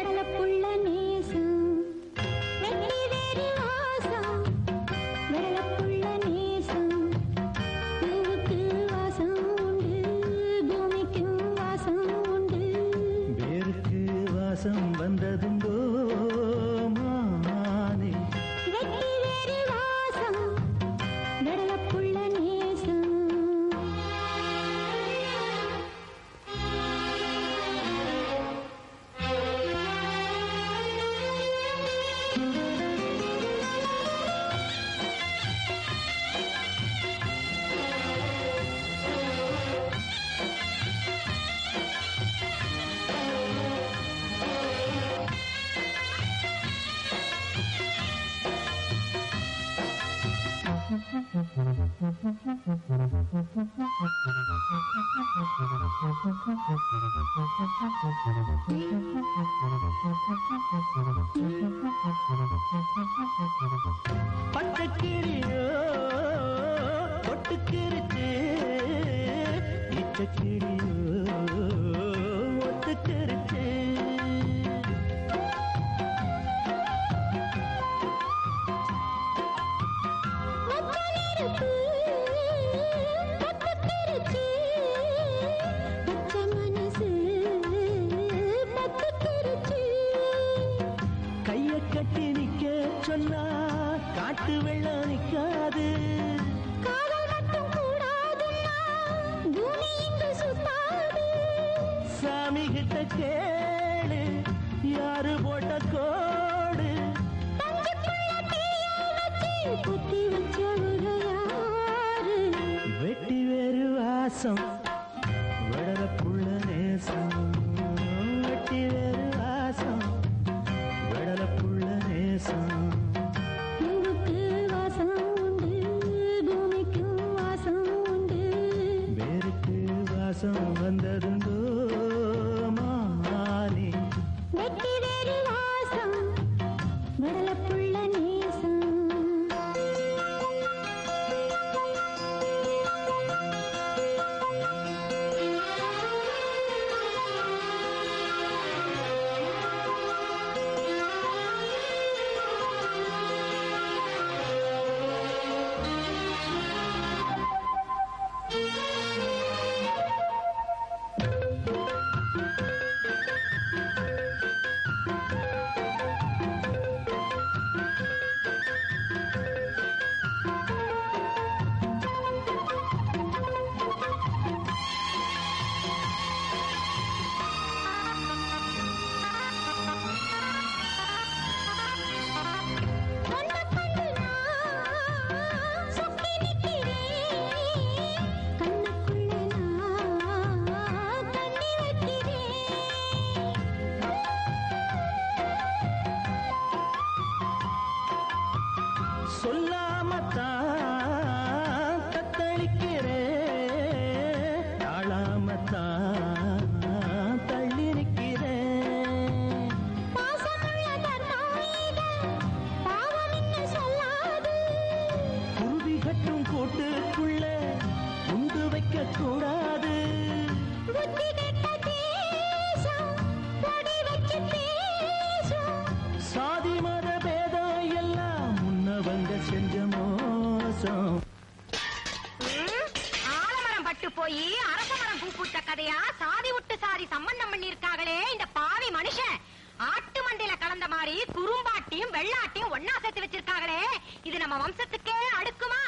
வெடலப்புள்ள நேசம் வெட்டி வேறு வாசம் வெடலப்புள்ள நேசம் பூவுக்கு வாசம் உண்டு பூமிக்கும் வாசம் உண்டு வேருக்கு வாசம் வந்ததுண்டோ மானே வெட்டி வேறு வாசம் வெடலப்புள்ள நேசம் பச்சைக்கிளியோ ஒட்டுக்கிருச்சு இச்சக்கிளியோ ஒத்துக்கிருச்சு நெருப்பு பத்துக்கிருச்சு பச்சை மனசு பத்துக்கிருச்சு கைய கட்டி நிக்க சொன்னா காட்டு வெள்ளம் நிக்காது காதல் மட்டும் கூடாதுன்னா பூமி இங்கு சுத்தாது சாமி கிட்ட கேளு யாரு போட்ட கோடு பஞ்சுக்குள்ள தீயை வச்சு குத்தி வச்சவங்க யாரு வெட்டி வேறு வாசம் விடல புள்ள நேசம் வெட்டி வேறு வாசம் விடல புள்ள நேசம் பூவுக்கு வாசம் உண்டு பூமிக்கும் வாசம் உண்டு வேருக்கு வாசம் வந்ததுண்டோ மானே வெட்டி வேறு வாசம் விடலப்புள்ள நேசம் கண்ண கண்டு நான் சுத்தி நிக்கிறேன் கண்ணுக்குள்ள நான் தண்ணி வைக்கிறேன் சொல்லாமத்தான் தத்தளிக்கிறேன் தாழாமத்தான் தள்ளி நிற்கிறேன் பாசமுள்ள தன்னாயிகள் பாவம் என்ன சொல்லாது குருவி கட்டும் கூட்டுக்குள்ள உண்டு வைக்க கூடாது புத்தி கெட்ட தேசம் பொடி வச்சு பேசும் சாதி மத பேதம் எல்லாம் முன்னவங்க செஞ்ச மோசம் ஆலமரம் பட்டு போய் அரச மரம் பூப்பூத்த கதையா சாதி விட்டு சாதி சம்பந்தம் பண்ணிருக்காங்களே இந்த பாவி மனுஷன் ஆட்டு மண்டையில கலந்த மாதிரி குறும்பாட்டியும் வெள்ளாட்டியும் ஒன்னா சேர்த்து வச்சிருக்காங்களே இது நம்ம வம்சத்துக்கே அடுக்குமா